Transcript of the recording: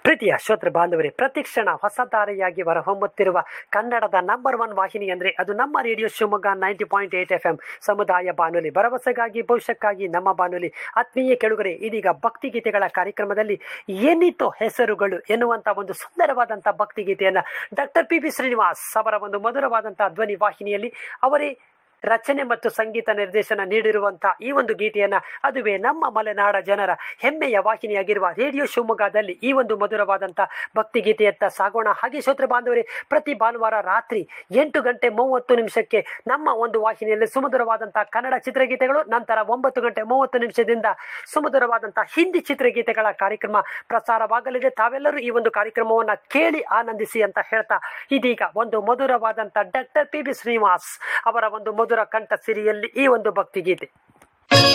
ಪ್ರೀತಿಯ ಶ್ರೋತೃ ಬಾಂಧವರೇ ಪ್ರತಿಕ್ಷಣ ಹೊಸ ದಾರಿಯಾಗಿ ಹೊರಹೊಮ್ಮುತ್ತಿರುವ ಕನ್ನಡದ ನಂಬರ್ ಒನ್ ವಾಹಿನಿ ಅಂದರೆ ಅದು ನಮ್ಮ radio Shivamogga ninety point eight F M ಸಮುದಾಯ ಬಾನುಲಿ ಭರವಸೆಗಾಗಿ ಭವಿಷ್ಯಕ್ಕಾಗಿ ನಮ್ಮ ಬಾನುಲಿ ಆತ್ಮೀಯ ಕೆಳುಗರೆ ಇದೀಗ ಭಕ್ತಿಗೀತೆಗಳ ಕಾರ್ಯಕ್ರಮದಲ್ಲಿ ಏನಿತ್ತು ಹೆಸರುಗಳು ಎನ್ನುವಂಥ ಒಂದು ಸುಂದರವಾದಂಥ ಭಕ್ತಿಗೀತೆಯನ್ನು ಡಾಕ್ಟರ್ ಪಿ ಬಿ ಶ್ರೀನಿವಾಸ್ ಅವರ ಒಂದು ಮಧುರವಾದಂಥ ಧ್ವನಿ ವಾಹಿನಿಯಲ್ಲಿ ಅವರೇ ರಚನೆ ಮತ್ತು ಸಂಗೀತ ನಿರ್ದೇಶನ ನೀಡಿರುವಂತಹ ಈ ಒಂದು ಗೀತೆಯನ್ನ ಅದುವೇ ನಮ್ಮ ಮಲೆನಾಡ ಜನರ ಹೆಮ್ಮೆಯ ವಾಹಿನಿಯಾಗಿರುವ ರೇಡಿಯೋ ಶಿವಮೊಗ್ಗದಲ್ಲಿ ಈ ಒಂದು ಮಧುರವಾದಂಥ ಭಕ್ತಿ ಗೀತೆಯತ್ತ ಸಾಗೋಣ ಹಾಗೆ ಶ್ರೋತೃ ಬಾಂಧವರೇ ಪ್ರತಿ ಭಾನುವಾರ ರಾತ್ರಿ ಎಂಟು ಗಂಟೆ ಮೂವತ್ತು ನಿಮಿಷಕ್ಕೆ ನಮ್ಮ ಒಂದು ವಾಹಿನಿಯಲ್ಲಿ ಸುಮಧುರವಾದಂತಹ ಕನ್ನಡ ಚಿತ್ರಗೀತೆಗಳು ನಂತರ ಒಂಬತ್ತು ಗಂಟೆ ಮೂವತ್ತು ನಿಮಿಷದಿಂದ ಸುಮಧುರವಾದಂತಹ ಹಿಂದಿ ಚಿತ್ರಗೀತೆಗಳ ಕಾರ್ಯಕ್ರಮ ಪ್ರಸಾರವಾಗಲಿದೆ ತಾವೆಲ್ಲರೂ ಈ ಒಂದು ಕಾರ್ಯಕ್ರಮವನ್ನು ಕೇಳಿ ಆನಂದಿಸಿ ಅಂತ ಹೇಳ್ತಾ ಇದೀಗ ಒಂದು ಮಧುರವಾದಂಥ ಡಾಕ್ಟರ್ ಪಿ ಬಿ ಶ್ರೀನಿವಾಸ್ ಅವರ ಒಂದು ಮಧುರ ಕಂಠ ಸಿರಿಯಲ್ಲಿ ಈ ಒಂದು ಭಕ್ತಿಗೀತೆ